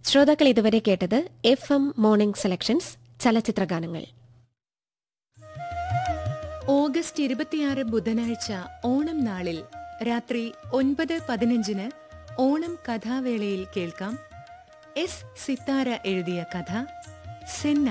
ശ്രോതാക്കൾ ഇതുവരെ കേട്ടത് എഫ് എം മോർണിംഗ് സെലക്ഷൻസ് ചലച്ചിത്രഗാനങ്ങൾ ഓഗസ്റ്റ് ഇരുപത്തിയാറ് ബുധനാഴ്ച ഓണം നാളിൽ രാത്രി ഒൻപത് പതിനഞ്ചിന് ഓണം കഥാവേളയിൽ കേൾക്കാം എസ് സിത്താര എഴുതിയ കഥ സെന്ന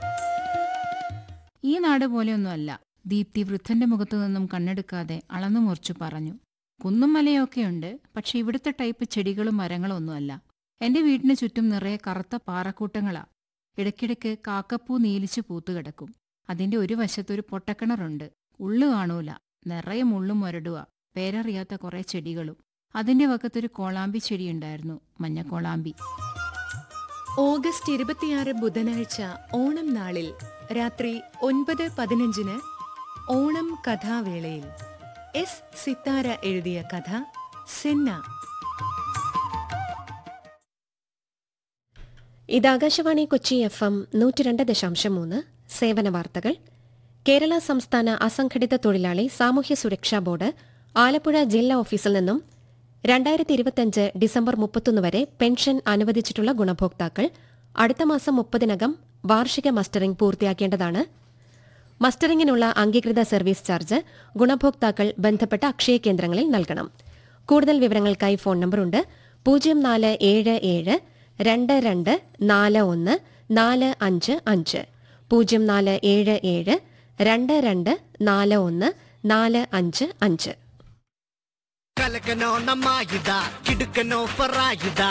ഈ നാട് പോലെയൊന്നുമല്ല ദീപ്തി വൃദ്ധന്റെ മുഖത്തു നിന്നും കണ്ണെടുക്കാതെ അളന്നു മുറിച്ചു പറഞ്ഞു കുന്നും മലയൊക്കെയുണ്ട് പക്ഷെ ഇവിടുത്തെ ടൈപ്പ് ചെടികളും മരങ്ങളും ഒന്നുമല്ല എന്റെ വീടിന് ചുറ്റും നിറയെ കറുത്ത പാറക്കൂട്ടങ്ങളാ ഇടയ്ക്കിടയ്ക്ക് കാക്കപ്പൂ നീലിച്ചു പൂത്തുകിടക്കും അതിന്റെ ഒരു വശത്തൊരു പൊട്ടക്കിണറുണ്ട് ഉള്ളു കാണൂല നിറയെ മുള്ളും മുരടുക പേരറിയാത്ത കുറെ ചെടികളും അതിന്റെ വക്കത്തൊരു കോളാമ്പി ചെടിയുണ്ടായിരുന്നു മഞ്ഞക്കോളാമ്പി ഓഗസ്റ്റ് ഇരുപത്തിയാറ് ബുധനാഴ്ച ഓണം നാളിൽ രാത്രി ഒൻപത് പതിനഞ്ചിന് ഓണം കഥാവേളയിൽ എസ് സിത്താര എഴുതിയ കഥ സെന്ന ഇത് ആകാശവാണി കൊച്ചി എഫ് എം നൂറ്റി രണ്ട് ദശാംശം മൂന്ന് സേവന വാർത്തകൾ കേരള സംസ്ഥാന അസംഘടിത തൊഴിലാളി സാമൂഹ്യ സുരക്ഷാ ബോർഡ് ആലപ്പുഴ ജില്ലാ ഓഫീസിൽ നിന്നും രണ്ടായിരത്തി ഇരുപത്തിയഞ്ച് ഡിസംബർ മുപ്പത്തൊന്ന് വരെ പെൻഷൻ അനുവദിച്ചിട്ടുള്ള ഗുണഭോക്താക്കൾ അടുത്ത മാസം മുപ്പതിനകം വാർഷിക മസ്റ്ററിംഗ് പൂർത്തിയാക്കേണ്ടതാണ് മസ്റ്ററിംഗിനുള്ള അംഗീകൃത സർവീസ് ചാർജ് ഗുണഭോക്താക്കൾ ബന്ധപ്പെട്ട അക്ഷയ കേന്ദ്രങ്ങളിൽ നൽകണം കൂടുതൽ വിവരങ്ങൾക്കായി ഫോൺ നമ്പറുണ്ട് പൂജ്യം നാല് ഏഴ് ഏഴ് രണ്ട് രണ്ട് നാല് ഒന്ന് നാല് അഞ്ച് അഞ്ച് പൂജ്യം നാല് ഏഴ് ഏഴ് രണ്ട് രണ്ട് നാല് ഒന്ന് നാല് അഞ്ച് അഞ്ച് കലക്കനോ നമ്മായിത കിടുക്കനോ ഫറായിത